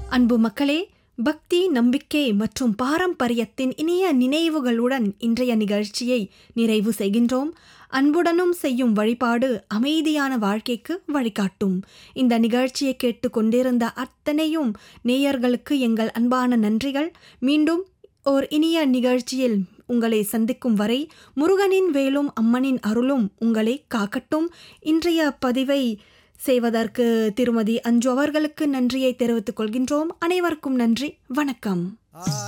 அன்பு மக்களே பக்தி நம்பிக்கை மற்றும் பாரம்பரியத்தின் இனிய நினைவுகளுடன் இன்றைய நிகழ்ச்சியை நிறைவு செய்கின்றோம் அன்புடனும் செய்யும் வழிபாடு அமைதியான வாழ்க்கைக்கு வழிகாட்டும் இந்த நிகழ்ச்சியை கேட்டு கொண்டிருந்த அத்தனையும் நேயர்களுக்கு எங்கள் அன்பான நன்றிகள் மீண்டும் ஓர் இனிய நிகழ்ச்சியில் உங்களை சந்திக்கும் வரை முருகனின் வேலும் அம்மனின் அருளும் உங்களை காக்கட்டும் இன்றைய பதிவை செய்வதற்கு திருமதி அஞ்சு அவர்களுக்கு நன்றியை தெரிவித்துக் கொள்கின்றோம் அனைவருக்கும் நன்றி வணக்கம்